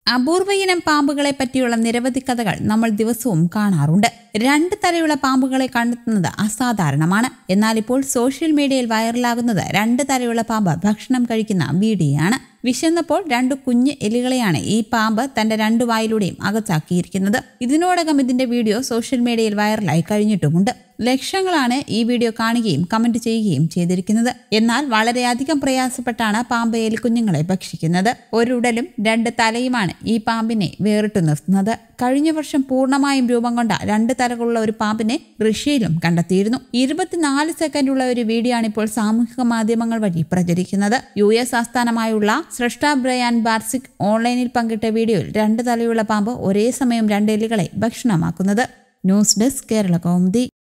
അപൂർവ ഇനം പാമ്പുകളെ പറ്റിയുള്ള നിരവധി കഥകൾ നമ്മൾ ദിവസവും കാണാറുണ്ട് രണ്ട് തലയുള്ള പാമ്പുകളെ കണ്ടെത്തുന്നത് അസാധാരണമാണ് എന്നാൽ ഇപ്പോൾ സോഷ്യൽ മീഡിയയിൽ വൈറലാകുന്നത് രണ്ട് തലയുള്ള പാമ്പ് ഭക്ഷണം കഴിക്കുന്ന വീഡിയോയാണ് വിശന്നപ്പോൾ രണ്ട് കുഞ്ഞ് എലികളെയാണ് ഈ പാമ്പ് തന്റെ രണ്ടു വായിലൂടെയും അകത്താക്കിയിരിക്കുന്നത് ഇതിനോടകം ഇതിന്റെ വീഡിയോ സോഷ്യൽ മീഡിയയിൽ വൈറലായി കഴിഞ്ഞിട്ടുമുണ്ട് ലക്ഷങ്ങളാണ് ഈ വീഡിയോ കാണുകയും കമന്റ് ചെയ്യുകയും ചെയ്തിരിക്കുന്നത് എന്നാൽ വളരെയധികം പ്രയാസപ്പെട്ടാണ് പാമ്പ് എലിക്കുഞ്ഞുങ്ങളെ ഭക്ഷിക്കുന്നത് ഒരുടലും രണ്ട് തലയുമാണ് ഈ പാമ്പിനെ വേറിട്ടു നിർത്തുന്നത് കഴിഞ്ഞ വർഷം പൂർണ്ണമായും രൂപം കൊണ്ട രണ്ട് തലകളുള്ള ഒരു പാമ്പിനെ റഷ്യയിലും കണ്ടെത്തിയിരുന്നു ഇരുപത്തിനാല് സെക്കൻഡുള്ള ഒരു വീഡിയോ ആണ് ഇപ്പോൾ സാമൂഹിക മാധ്യമങ്ങൾ വഴി പ്രചരിക്കുന്നത് യു എസ് ആസ്ഥാനമായുള്ള സൃഷ്ട ബ്രയാൻ ബാർസിക് ഓൺലൈനിൽ പങ്കിട്ട വീഡിയോയിൽ രണ്ട് തലയുള്ള പാമ്പ് ഒരേ സമയം രണ്ട് എലികളെ ഭക്ഷണമാക്കുന്നത് ന്യൂസ് ഡെസ്ക് കേരള കൗമുദി